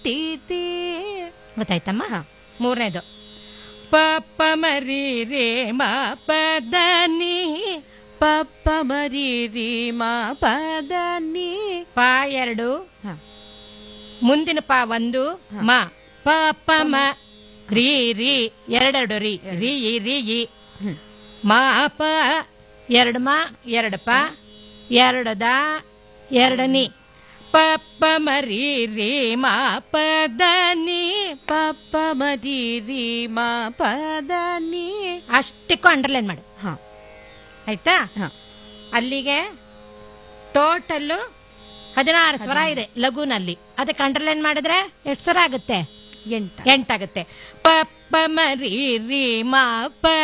ಟೀತಿ ಗೊತ್ತಾಯ್ತಮ್ಮ ಹಾ. ಮೂರನೇದು ಪಪ್ಪ ಮರಿ ರೇ ಮ ಪದ ನೀ ಪಪ್ಪ ಮರಿ ರೀ ಮಾ ಪದ ನೀ ಪ ಎರಡು ಹಾ. ಮುಂದಿನ ಪ ಒಂದು ಮ ಪ ಪ ಮ ರೀ ರೀ ಎರಡೆರಡು ರೀ ರೀ ಇ, ರೀ ಇ ಹ್ಮ್. ಮ ಪ ಎರಡು ಮ ಎರಡು ಪ ಎರಡು ದ ಎರಡು ನೀ ಪಪ್ಪ ಮರಿ ರೀ ಮ ಪದ ನೀ ಪಪ್ಪ ಮರಿ ರೀ ಮಾ ಪದ ನೀ ಅಷ್ಟಕ್ಕೂ ಅಂಡರ್ಲೈನ್ ಮಾಡು ಹಾ ಆಯ್ತಾ ಹಾ ಅಲ್ಲಿಗೆ ಟೋಟಲ್ಲು ಹದಿನಾರು ಸ್ವರ ಇದೆ ಲಘುನಲ್ಲಿ ಅದಕ್ಕೆ ಅಂಡರ್ಲೈನ್ ಮಾಡಿದ್ರೆ ಎಷ್ಟು ಸ್ವರ ಆಗುತ್ತೆ ಎಂಟ ಎಂಟಾಗುತ್ತೆ ಪಪ್ಪ ಮರಿ ರೀ ಮಾ ಪ